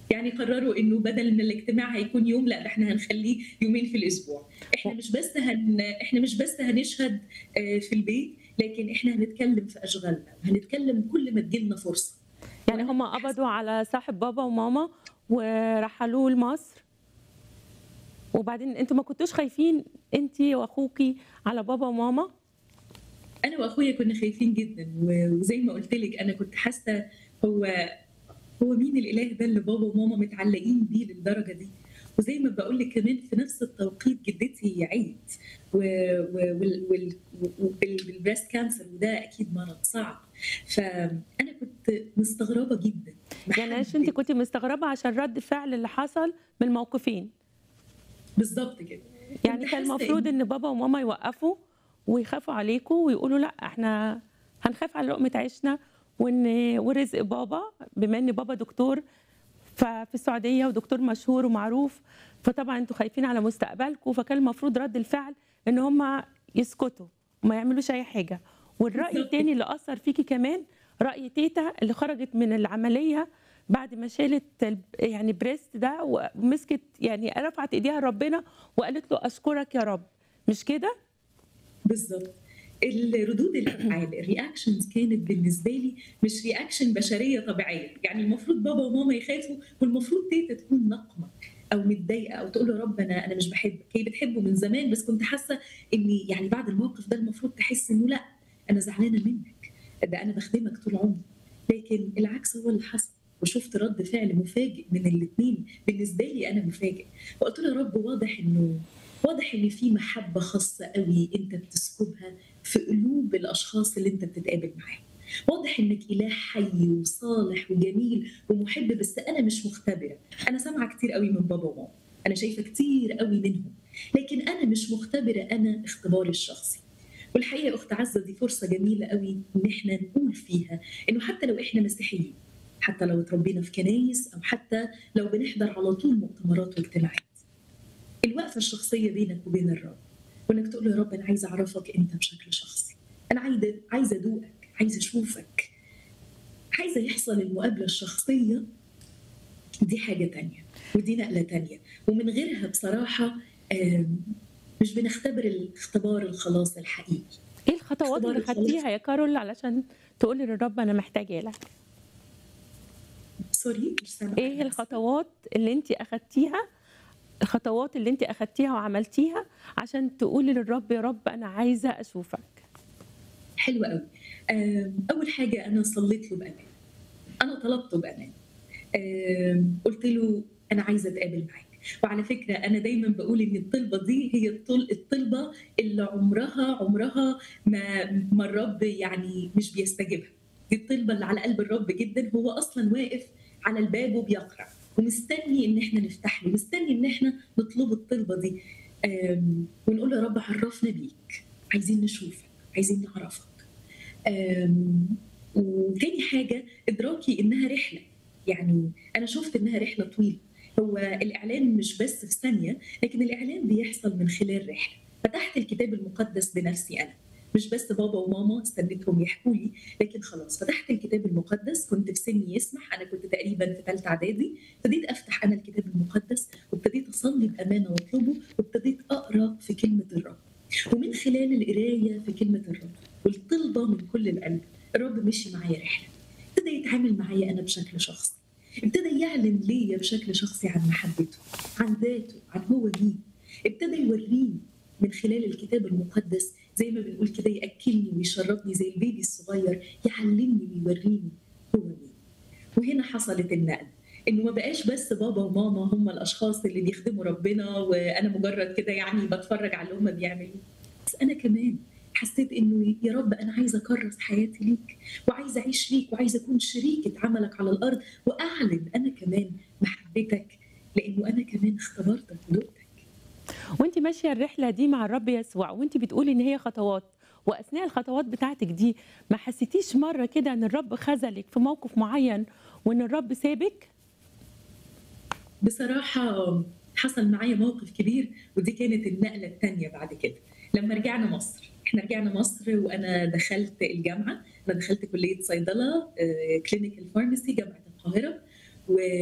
يعني قرروا انه بدل من الاجتماع هيكون يوم لا ده احنا هنخليه يومين في الاسبوع احنا مش بس هن احنا مش بس هنشهد آه، في البيت لكن احنا هنتكلم في اشغالنا وهنتكلم كل ما تجيلنا فرصه يعني هم قبضوا على صاحب بابا وماما ورحلوه لمصر وبعدين انتوا ما كنتوش خايفين انت واخوكي على بابا وماما انا واخويا كنا خايفين جدا و- وزي ما قلت لك انا كنت حاسه هو هو مين الاله ده اللي بابا وماما متعلقين بيه للدرجه دي وزي ما بقول لك كمان في نفس التوقيت جدتي عيت وبالبريست كانسر وده اكيد مرض صعب فانا كنت مستغربه جدا يعني محدش- عشان انت كنت مستغربه عشان رد الفعل اللي حصل من الموقفين بالظبط كده يعني كنت كان حاسة المفروض إن- ان بابا وماما يوقفوا ويخافوا عليكم ويقولوا لا احنا هنخاف على لقمه عيشنا وان ورزق بابا بما ان بابا دكتور ففي السعوديه ودكتور مشهور ومعروف فطبعا انتوا خايفين على مستقبلكم فكان المفروض رد الفعل ان هم يسكتوا وما يعملوش اي حاجه والراي بالظبط. التاني اللي اثر فيكي كمان راي تيتا اللي خرجت من العمليه بعد ما شالت ال- يعني بريست ده ومسكت يعني رفعت ايديها لربنا وقالت له اشكرك يا رب مش كده بالظبط الردود الافعال الرياكشنز كانت بالنسبه لي مش رياكشن بشريه طبيعيه يعني المفروض بابا وماما يخافوا والمفروض تيتا تكون نقمه او متضايقه او تقول له رب انا انا مش بحبك هي بتحبه من زمان بس كنت حاسه اني يعني بعد الموقف ده المفروض تحس انه لا انا زعلانه منك ده انا بخدمك طول عمري لكن العكس هو اللي حصل وشفت رد فعل مفاجئ من الاثنين بالنسبه لي انا مفاجئ فقلت له يا رب واضح انه واضح ان في محبه خاصه قوي انت بتسكبها في قلوب الاشخاص اللي انت بتتقابل معاهم واضح انك اله حي وصالح وجميل ومحب بس انا مش مختبره انا سامعه كتير قوي من بابا وماما انا شايفه كتير قوي منهم لكن انا مش مختبره انا اختباري الشخصي والحقيقه يا اخت عزه دي فرصه جميله قوي ان احنا نقول فيها انه حتى لو احنا مسيحيين حتى لو اتربينا في كنايس او حتى لو بنحضر على طول مؤتمرات واجتماعات الوقفه الشخصيه بينك وبين الرب وانك تقول له يا رب انا عايزه اعرفك انت بشكل شخصي انا عايزه عايزه ادوقك عايزه اشوفك عايزه يحصل المقابله الشخصيه دي حاجه تانية ودي نقله تانية ومن غيرها بصراحه آم، مش بنختبر الاختبار الخلاص الحقيقي ايه الخطوات اختبار اللي الخلاص. خدتيها يا كارول علشان تقولي للرب انا محتاجه لك سوري مش سامعه ايه الخطوات اللي انت اخدتيها الخطوات اللي انت اخدتيها وعملتيها عشان تقولي للرب يا رب انا عايزه اشوفك حلوة قوي آم، أول حاجة أنا صليت له بأمان أنا طلبته بأمان آم، قلت له أنا عايزة أتقابل معاك وعلى فكرة أنا دايما بقول إن الطلبة دي هي الطل- الطلبة اللي عمرها عمرها ما ما الرب يعني مش بيستجيبها دي الطلبة اللي على قلب الرب جدا هو أصلا واقف على الباب وبيقرع ومستني إن إحنا نفتح له مستني إن إحنا نطلب الطلبة دي آم، ونقول له يا رب عرفنا بيك عايزين نشوفك عايزين نعرفك أم، وتاني حاجة إدراكي إنها رحلة يعني أنا شفت إنها رحلة طويلة هو الإعلان مش بس في ثانية لكن الإعلان بيحصل من خلال رحلة فتحت الكتاب المقدس بنفسي أنا مش بس بابا وماما استنيتهم يحكوا لي لكن خلاص فتحت الكتاب المقدس كنت في سني يسمح انا كنت تقريبا في ثالثه اعدادي ابتديت افتح انا الكتاب المقدس وابتديت اصلي بامانه واطلبه وابتديت اقرا في كلمه الرب ومن خلال القرايه في كلمه الرب والطلبه من كل القلب الرب مشي معايا رحله ابتدى يتعامل معايا انا بشكل شخصي ابتدى يعلن ليا بشكل شخصي عن محبته عن ذاته عن هو مين ابتدى يوريني من خلال الكتاب المقدس زي ما بنقول كده ياكلني ويشربني زي البيبي الصغير يعلمني ويوريني هو مين وهنا حصلت النقله انه ما بقاش بس بابا وماما هم الاشخاص اللي بيخدموا ربنا وانا مجرد كده يعني بتفرج على اللي هم بيعملوه بس انا كمان حسيت انه يا رب انا عايزه اكرس حياتي ليك وعايزه اعيش ليك وعايزه اكون شريكه عملك على الارض واعلن انا كمان محبتك لانه انا كمان اختبرتك ودقتك وانت ماشيه الرحله دي مع الرب يسوع وانت بتقولي ان هي خطوات واثناء الخطوات بتاعتك دي ما حسيتيش مره كده ان الرب خذلك في موقف معين وان الرب سابك بصراحة حصل معايا موقف كبير ودي كانت النقلة الثانية بعد كده لما رجعنا مصر احنا رجعنا مصر وانا دخلت الجامعة انا دخلت كلية صيدلة كلينيكال فارماسي جامعة القاهرة و